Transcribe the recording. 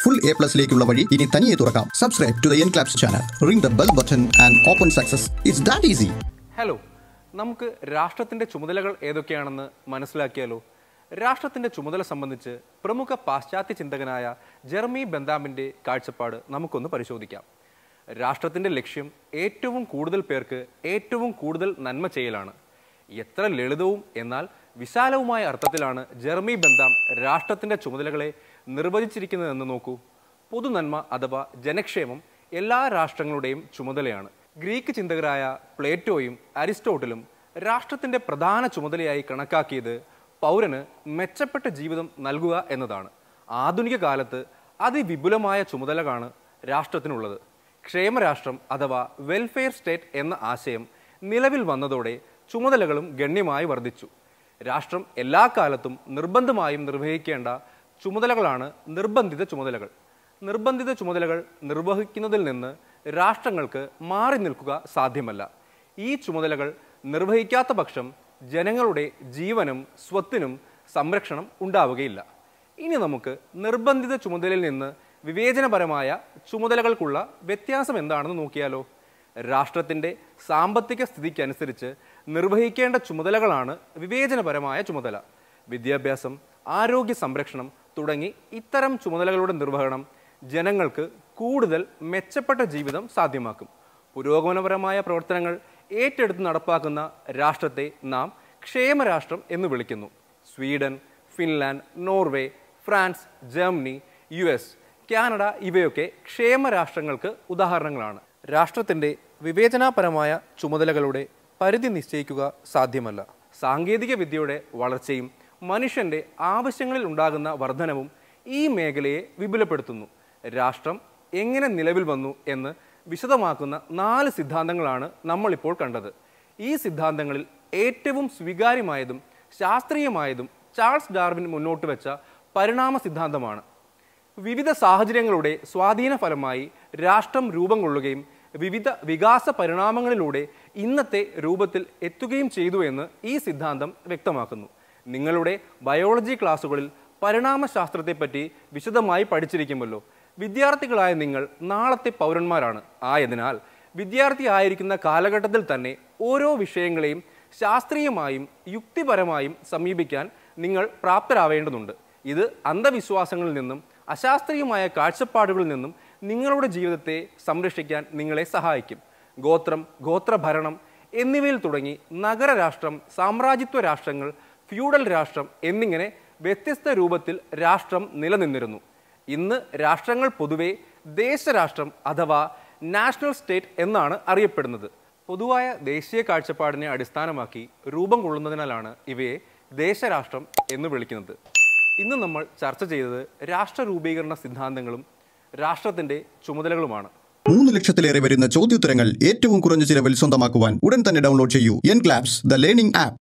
full A പ്ലസിലേക്കുള്ള വഴി ഇനി തനിയെ തുറക്കാം subscribe to the N claps channel ring the bell button and open success it's that easy hello നമുക്ക് രാഷ്ട്രത്തിന്റെ ചുമതലകൾ ഏതൊക്കെയാണെന്ന് മനസ്സിലാക്കിയാലോ രാഷ്ട്രത്തിന്റെ ചുമതല സംബന്ധിച്ച് പ്രമുഖ പാശ്ചാത്യ ചിന്തകനായ ജെർമി ബെന്താമിന്റെ കാഴ്ചപ്പാട് നമുക്കൊന്ന് പരിശോധിക്കാം രാഷ്ട്രത്തിന്റെ ലക്ഷ്യം ഏറ്റവും കൂടുതൽ പേർക്ക് ഏറ്റവും കൂടുതൽ നന്മ ചെയ്യലാണ് എത്ര ലളിതവും എന്നാൽ വിശാലവുമായ അർത്ഥത്തിലാണ് ജെർമി ബെന്താം രാഷ്ട്രത്തിന്റെ ചുമതലകളെ നിർവചിച്ചിരിക്കുന്നതെന്ന് നോക്കൂ പൊതുനന്മ അഥവാ ജനക്ഷേമം എല്ലാ രാഷ്ട്രങ്ങളുടെയും ചുമതലയാണ് ഗ്രീക്ക് ചിന്തകരായ പ്ലേറ്റോയും അരിസ്റ്റോട്ടിലും രാഷ്ട്രത്തിന്റെ പ്രധാന ചുമതലയായി കണക്കാക്കിയത് പൗരന് മെച്ചപ്പെട്ട ജീവിതം നൽകുക എന്നതാണ് ആധുനിക കാലത്ത് അതിവിപുലമായ ചുമതലകളാണ് രാഷ്ട്രത്തിനുള്ളത് ക്ഷേമരാഷ്ട്രം അഥവാ വെൽഫെയർ സ്റ്റേറ്റ് എന്ന ആശയം നിലവിൽ വന്നതോടെ ചുമതലകളും ഗണ്യമായി വർദ്ധിച്ചു രാഷ്ട്രം എല്ലാ കാലത്തും നിർബന്ധമായും നിർവഹിക്കേണ്ട ചുമതലകളാണ് നിർബന്ധിത ചുമതലകൾ നിർബന്ധിത ചുമതലകൾ നിർവഹിക്കുന്നതിൽ നിന്ന് രാഷ്ട്രങ്ങൾക്ക് മാറി നിൽക്കുക സാധ്യമല്ല ഈ ചുമതലകൾ നിർവഹിക്കാത്ത പക്ഷം ജനങ്ങളുടെ ജീവനും സ്വത്തിനും സംരക്ഷണം ഉണ്ടാവുകയില്ല ഇനി നമുക്ക് നിർബന്ധിത ചുമതലയിൽ നിന്ന് വിവേചനപരമായ ചുമതലകൾക്കുള്ള വ്യത്യാസം എന്താണെന്ന് നോക്കിയാലോ രാഷ്ട്രത്തിൻ്റെ സാമ്പത്തിക സ്ഥിതിക്കനുസരിച്ച് നിർവഹിക്കേണ്ട ചുമതലകളാണ് വിവേചനപരമായ ചുമതല വിദ്യാഭ്യാസം ആരോഗ്യ സംരക്ഷണം തുടങ്ങി ഇത്തരം ചുമതലകളുടെ നിർവഹണം ജനങ്ങൾക്ക് കൂടുതൽ മെച്ചപ്പെട്ട ജീവിതം സാധ്യമാക്കും പുരോഗമനപരമായ പ്രവർത്തനങ്ങൾ ഏറ്റെടുത്ത് നടപ്പാക്കുന്ന രാഷ്ട്രത്തെ നാം ക്ഷേമരാഷ്ട്രം എന്ന് വിളിക്കുന്നു Sweden Finland Norway France Germany U S Canada ഇവയൊക്കെ ക്ഷേമരാഷ്ട്രങ്ങൾക്ക് ഉദാഹരണങ്ങളാണ് രാഷ്ട്രത്തിൻ്റെ വിവേചനാപരമായ ചുമതലകളുടെ പരിധി നിശ്ചയിക്കുക സാധ്യമല്ല സാങ്കേതിക വിദ്യയുടെ വളർച്ചയും മനുഷ്യൻ്റെ ആവശ്യങ്ങളിൽ ഉണ്ടാകുന്ന വർധനവും ഈ മേഖലയെ വിപുലപ്പെടുത്തുന്നു രാഷ്ട്രം എങ്ങനെ നിലവിൽ വന്നു എന്ന് വിശദമാക്കുന്ന നാല് സിദ്ധാന്തങ്ങളാണ് നമ്മളിപ്പോൾ കണ്ടത് ഈ സിദ്ധാന്തങ്ങളിൽ ഏറ്റവും സ്വീകാര്യമായതും ശാസ്ത്രീയമായതും ചാൾസ് ഡാർവിൻ മുന്നോട്ട് വെച്ച പരിണാമ സിദ്ധാന്തമാണ് വിവിധ സാഹചര്യങ്ങളുടെ സ്വാധീന ഫലമായി രാഷ്ട്രം രൂപം കൊള്ളുകയും വിവിധ വികാസ പരിണാമങ്ങളിലൂടെ ഇന്നത്തെ രൂപത്തിൽ എത്തുകയും ചെയ്തു എന്ന് ഈ സിദ്ധാന്തം വ്യക്തമാക്കുന്നു നിങ്ങളുടെ ബയോളജി ക്ലാസ്സുകളിൽ പരിണാമശാസ്ത്രത്തെപ്പറ്റി വിശദമായി പഠിച്ചിരിക്കുമല്ലോ വിദ്യാർത്ഥികളായ നിങ്ങൾ നാളത്തെ പൗരന്മാരാണ് ആയതിനാൽ വിദ്യാർത്ഥി ആയിരിക്കുന്ന കാലഘട്ടത്തിൽ തന്നെ ഓരോ വിഷയങ്ങളെയും ശാസ്ത്രീയമായും യുക്തിപരമായും സമീപിക്കാൻ നിങ്ങൾ പ്രാപ്തരാവേണ്ടതുണ്ട് ഇത് അന്ധവിശ്വാസങ്ങളിൽ നിന്നും അശാസ്ത്രീയമായ കാഴ്ചപ്പാടുകളിൽ നിന്നും നിങ്ങളുടെ ജീവിതത്തെ സംരക്ഷിക്കാൻ നിങ്ങളെ സഹായിക്കും ഗോത്രം ഗോത്രഭരണം എന്നിവയിൽ തുടങ്ങി നഗരരാഷ്ട്രം സാമ്രാജ്യത്വ രാഷ്ട്രങ്ങൾ ഫ്യൂഡൽ രാഷ്ട്രം എന്നിങ്ങനെ വ്യത്യസ്ത രൂപത്തിൽ രാഷ്ട്രം നിലനിന്നിരുന്നു ഇന്ന് രാഷ്ട്രങ്ങൾ പൊതുവെ ദേശരാഷ്ട്രം അഥവാ നാഷണൽ സ്റ്റേറ്റ് എന്നാണ് അറിയപ്പെടുന്നത് പൊതുവായ ദേശീയ കാഴ്ചപ്പാടിനെ അടിസ്ഥാനമാക്കി രൂപം കൊള്ളുന്നതിനാലാണ് ഇവയെ ദേശരാഷ്ട്രം എന്ന് വിളിക്കുന്നത് ഇന്ന് നമ്മൾ ചർച്ച ചെയ്തത് രാഷ്ട്ര രൂപീകരണ സിദ്ധാന്തങ്ങളും രാഷ്ട്രത്തിന്റെ ചുമതലകളുമാണ് മൂന്ന് ലക്ഷത്തിലേറെ വരുന്ന ചോദ്യോത്തരങ്ങൾ ഏറ്റവും കുറഞ്ഞ ചിലവിൽ സ്വന്തമാക്കുവാൻ ഉടൻ തന്നെ ഡൗൺലോഡ് ചെയ്യൂ N claps the learning app